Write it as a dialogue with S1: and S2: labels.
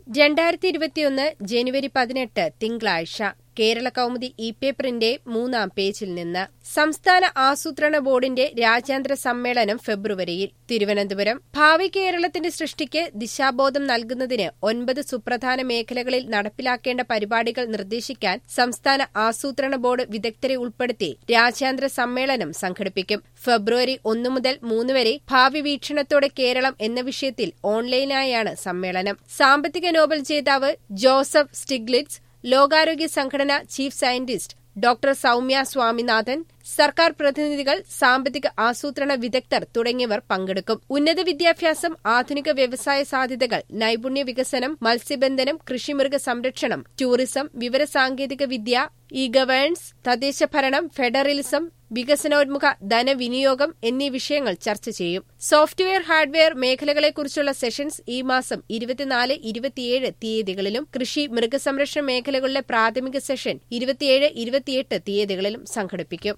S1: രണ്ടായിരത്തി ഇരുപത്തിയൊന്ന് ജനുവരി പതിനെട്ട് തിങ്കളാഴ്ച കേരള കൗമുദി ഇ പേപ്പറിന്റെ മൂന്നാം പേജിൽ നിന്ന് സംസ്ഥാന ആസൂത്രണ ബോർഡിന്റെ രാജ്യാന്തര സമ്മേളനം ഫെബ്രുവരിയിൽ തിരുവനന്തപുരം ഭാവി കേരളത്തിന്റെ സൃഷ്ടിക്ക് ദിശാബോധം നൽകുന്നതിന് ഒൻപത് സുപ്രധാന മേഖലകളിൽ നടപ്പിലാക്കേണ്ട പരിപാടികൾ നിർദ്ദേശിക്കാൻ സംസ്ഥാന ആസൂത്രണ ബോർഡ് വിദഗ്ധരെ ഉൾപ്പെടുത്തി രാജ്യാന്തര സമ്മേളനം സംഘടിപ്പിക്കും ഫെബ്രുവരി ഒന്നു മുതൽ മൂന്ന് വരെ ഭാവി വീക്ഷണത്തോടെ കേരളം എന്ന വിഷയത്തിൽ ഓൺലൈനായാണ് സമ്മേളനം സാമ്പത്തിക നോബൽ ജേതാവ് ജോസഫ് സ്റ്റിഗ്ലിറ്റ്സ് ലോകാരോഗ്യ സംഘടന chief scientist doctor Soumya Swaminathan സർക്കാർ പ്രതിനിധികൾ സാമ്പത്തിക ആസൂത്രണ വിദഗ്ധർ തുടങ്ങിയവർ പങ്കെടുക്കും ഉന്നത വിദ്യാഭ്യാസം ആധുനിക വ്യവസായ സാധ്യതകൾ നൈപുണ്യ വികസനം മത്സ്യബന്ധനം കൃഷിമൃഗ സംരക്ഷണം ടൂറിസം വിവരസാങ്കേതിക വിദ്യ ഇ ഗവേൺസ് തദ്ദേശഭരണം ഫെഡറലിസം വികസനോന്മുഖ ധനവിനിയോഗം എന്നീ വിഷയങ്ങൾ ചർച്ച ചെയ്യും സോഫ്റ്റ്വെയർ ഹാർഡ്വെയർ മേഖലകളെക്കുറിച്ചുള്ള സെഷൻസ് ഈ മാസം ഇരുപത്തിനാല് ഇരുപത്തിയേഴ് തീയതികളിലും കൃഷി മൃഗസംരക്ഷണ മേഖലകളിലെ പ്രാഥമിക സെഷൻ ഇരുപത്തിയേഴ് ഇരുപത്തിയെട്ട് തീയതികളിലും സംഘടിപ്പിക്കും